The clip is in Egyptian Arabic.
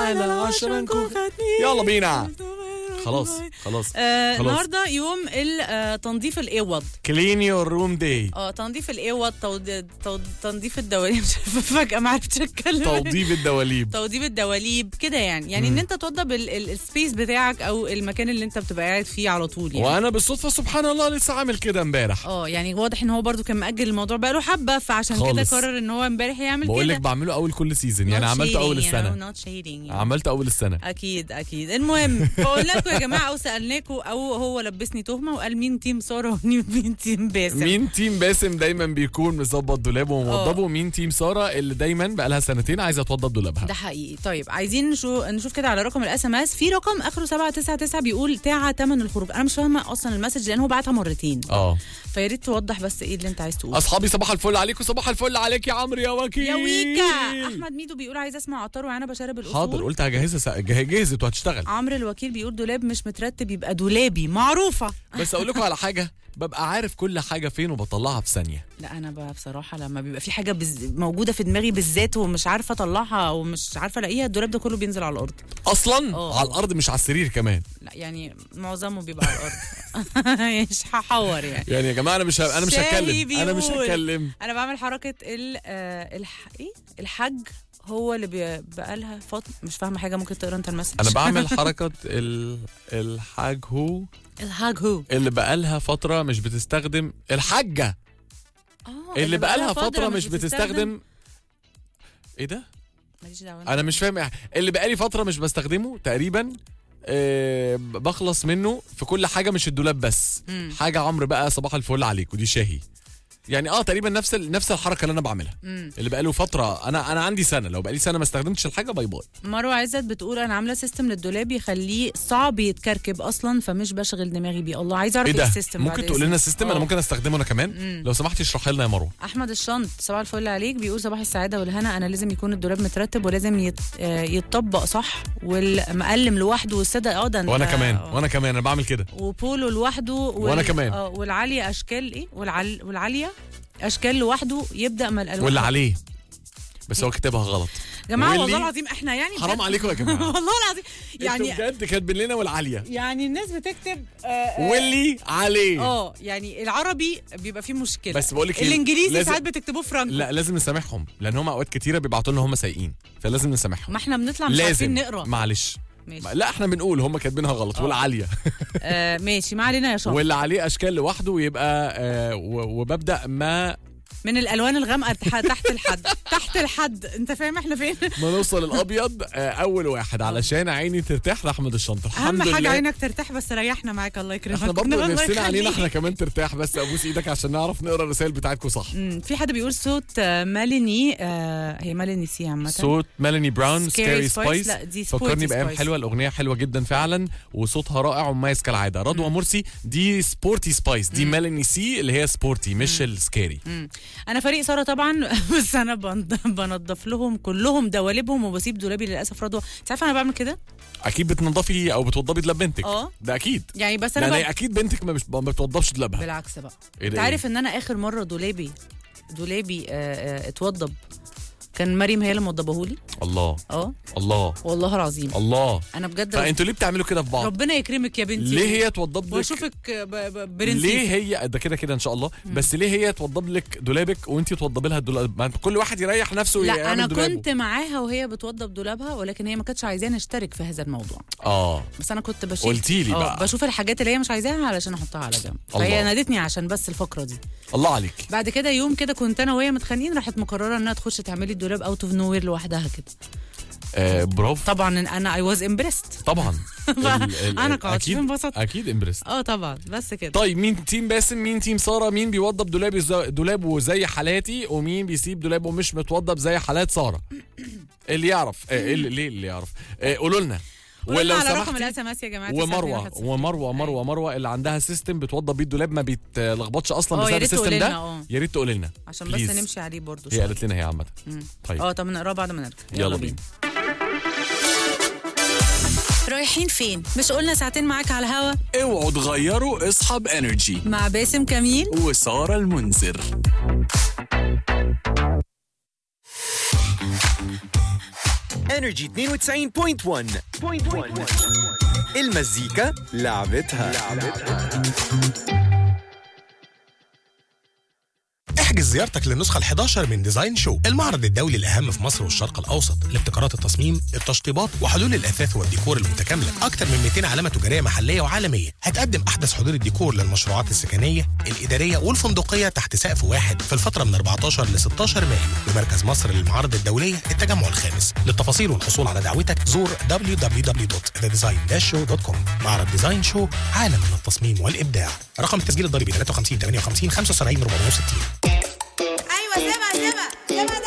على العشرة نكون يلا بينا خلاص خلاص آه خلاص. النهارده يوم ال- آه، تنظيف الاوض كلين يور روم داي اه تنظيف الاوض تود... تود... تنظيف الدواليب مش عارفة، فجاه ما عرفتش اتكلم توضيب الدواليب توضيب الدواليب كده يعني يعني ان انت توضب ال- ال- السبيس بتاعك او المكان اللي انت بتبقى قاعد فيه على طول يعني وانا بالصدفه سبحان الله لسه عامل كده امبارح اه يعني واضح ان هو برضو كان مأجل الموضوع بقاله حبه فعشان كده خالص. قرر ان هو امبارح يعمل بقول لك كده بعمله اول كل سيزون يعني Not عملته اول shading, you know, السنه not shading يعني. عملت اول السنه اكيد اكيد المهم فقلنا لكم يا جماعه او سالناكم او هو لبسني تهمه وقال مين تيم ساره ومين تيم باسم مين تيم باسم دايما بيكون مظبط دولابه وموضبه ومين تيم ساره اللي دايما بقى لها سنتين عايزه توضب دولابها ده حقيقي طيب عايزين نشوف نشوف كده على رقم الاس ام اس في رقم اخره 799 بيقول تاعه ثمن الخروج انا مش فاهمه اصلا المسج لان هو بعتها مرتين اه فيا ريت توضح بس ايه اللي انت عايز تقوله اصحابي صباح الفل عليكم صباح الفل عليك يا عمرو يا وكيل يا ويكا احمد ميدو بيقول عايز اسمع عطار وعنبه شارب الاصول حاضر قلت هجهزها سا- جه- جهزت وهتشتغل عمرو الوكيل بيقول دولاب مش مترتب يبقى دولابي معروفه بس اقول لكم على حاجه ببقى عارف كل حاجه فين وبطلعها في ثانيه لا انا بقى بصراحه لما بيبقى في حاجه بز... موجوده في دماغي بالذات ومش عارفه اطلعها ومش عارفه الاقيها الدولاب ده كله بينزل على الارض اصلا اه. على الارض مش على السرير كمان لا يعني معظمه بيبقى على الارض مش هحور يعني يعني يا جماعه انا مش ه- انا مش شاهي هتكلم انا مش بيقول. هتكلم انا بعمل حركه ال آه، الح... ايه الحج هو اللي بي... بقالها فتره مش فاهمه حاجه ممكن تقرا انت المسج انا بعمل حركه ال... الحاج هو الحج هو اللي بقالها فتره مش بتستخدم الحاجه اه اللي بقالها فتره مش بتستخدم ايه ده ماليش دعوه انا مش فاهم إيه. اللي بقالي فتره مش بستخدمه تقريبا آه بخلص منه في كل حاجه مش الدولاب بس مم. حاجه عمرو بقى صباح الفل عليك ودي شاهي يعني اه تقريبا نفس ال... نفس الحركه اللي انا بعملها مم. اللي بقاله فتره انا انا عندي سنه لو بقالي سنه ما استخدمتش الحاجه باي باي مروه عزت بتقول انا عامله سيستم للدولاب يخليه صعب يتكركب اصلا فمش بشغل دماغي بيه الله عايزه اعرف ايه ايه ده السيستم ممكن بعد تقول لنا إذنك. السيستم انا آه. ممكن استخدمه انا كمان لو سمحتي اشرحي لنا يا مروه احمد الشنط صباح الفل عليك بيقول صباح السعاده والهنا انا لازم يكون الدولاب مترتب ولازم يت... آه، يتطبق صح والمقلم لوحده والساده اه ده أنت- وانا كمان آه. وانا كمان انا بعمل كده وبولو لوحده وال... وأنا كمان. اه والعاليه اشكال ايه والعل... والعاليه اشكال لوحده يبدا من الالوان واللي عليه بس هو كتبها غلط يا جماعه واللي- والله العظيم احنا يعني حرام بجد- عليكم يا جماعه والله العظيم يعني يعني بجد كاتبين لنا والعاليه يعني الناس بتكتب آه، آه، واللي عليه اه يعني العربي بيبقى فيه مشكله بس بقول لك إيه، الانجليزي لازم- ساعات بتكتبوه فرانكو لا لازم نسامحهم لان هم اوقات كتيره بيبعتوا لنا هم سايقين فلازم نسامحهم ما احنا بنطلع مش عارفين لازم نقرا معلش ماشي لا احنا بنقول هم كاتبينها غلط والعاليه آه ماشي ما علينا يا شاطر واللي عليه اشكال لوحده يبقى آه و- وببدا ما من الالوان الغامقه تح- تحت الحد تحت الحد انت فاهم احنا فين ما نوصل الابيض آه اول واحد علشان عيني ترتاح لاحمد الشنطه الحمد اهم حاجه لله عينك ترتاح بس ريحنا معاك الله يكرمك احنا برضه الله نفسنا علينا يخليك. احنا كمان ترتاح بس ابوس ايدك عشان نعرف نقرا الرسائل بتاعتكم صح مم، في حد بيقول صوت آه، ماليني آه هي ماليني سي عامه صوت ميلاني براون Scary سكاري Spice. سبايس لا، دي فكرني Sporty بايام Spice. حلوه الاغنيه حلوه جدا فعلا وصوتها رائع ومميز كالعاده رضوى مرسي دي سبورتي سبايس دي ميلاني سي اللي هي سبورتي مش السكاري مم. انا فريق ساره طبعا بس انا بنض- بنضف لهم كلهم دواليبهم وبسيب دولابي للاسف رضوى انت عارفه انا بعمل كده اكيد بتنضفي او بتوضبي دلاب بنتك اه. ده اكيد يعني بس انا لان بقى هي اكيد بنتك ما, مش ما بتوضبش دولابها بالعكس بقى إيه ده انت إيه؟ عارف ان انا اخر مره دولابي دولابي آه آه اتوضب كان مريم هي اللي موضبهولي الله اه الله والله العظيم الله انا بجد فانتوا ليه بتعملوا كده في بعض ربنا يكرمك يا بنتي ليه هي توضب لك واشوفك ب- ب- برنسيس ليه هي ده كده كده ان شاء الله بس ليه هي توضب لك دولابك وانت توضبي لها الدولاب ما أنت كل واحد يريح نفسه لا ويعمل انا دولابه. كنت معاها وهي بتوضب دولابها ولكن هي ما كانتش عايزاني اشترك في هذا الموضوع اه بس انا كنت بشيل قلتيلي آه، بقى. بشوف الحاجات اللي هي مش عايزاها علشان احطها على جنب الله. فهي نادتني عشان بس الفقره دي الله عليك بعد كده يوم كده كنت انا وهي متخانقين راحت مقرره انها تخش تعملي الدولاب اوت اوف نوير لوحدها كده آه برافو طبعا انا اي واز امبرست طبعا ال- ال- أنا قعدت اكيد انبسطت. اكيد امبرست اه طبعا بس كده طيب مين تيم باسم مين تيم ساره مين بيوضب دولابه زي دولابه زي حالاتي ومين بيسيب دولابه مش متوضب زي حالات ساره اللي يعرف آه إيه اللي ليه اللي يعرف آه قولوا لنا ولو على رقم سمحتي الاس ام اس يا جماعه ومروه 9210. ومروه مروه مروه اللي عندها سيستم بتوضب بيه الدولاب ما بيتلخبطش اصلا اه، بسبب يا ريت السيستم تقولي ده لنا، اه. يا ريت تقول لنا عشان Please. بس نمشي عليه برضو هي شويه قالت لنا هي عامه طيب اه طب نقراه بعد ما نرجع يلا بينا رايحين فين مش قلنا ساعتين معاك على الهوا اوعوا تغيروا اصحاب انرجي مع باسم كميل وساره المنذر انرجي 92.1 المزيكا لعبتها احجز زيارتك للنسخة ال11 من ديزاين شو المعرض الدولي الأهم في مصر والشرق الأوسط لابتكارات التصميم التشطيبات وحلول الأثاث والديكور المتكاملة أكثر من 200 علامة تجارية محلية وعالمية هتقدم أحدث حلول الديكور للمشروعات السكنية الإدارية والفندقية تحت سقف واحد في الفترة من 14 ل 16 مايو بمركز مصر للمعارض الدولية التجمع الخامس للتفاصيل والحصول على دعوتك زور www.thedesign-show.com معرض ديزاين شو عالم من التصميم والإبداع رقم التسجيل الضريبي 53 58 75 460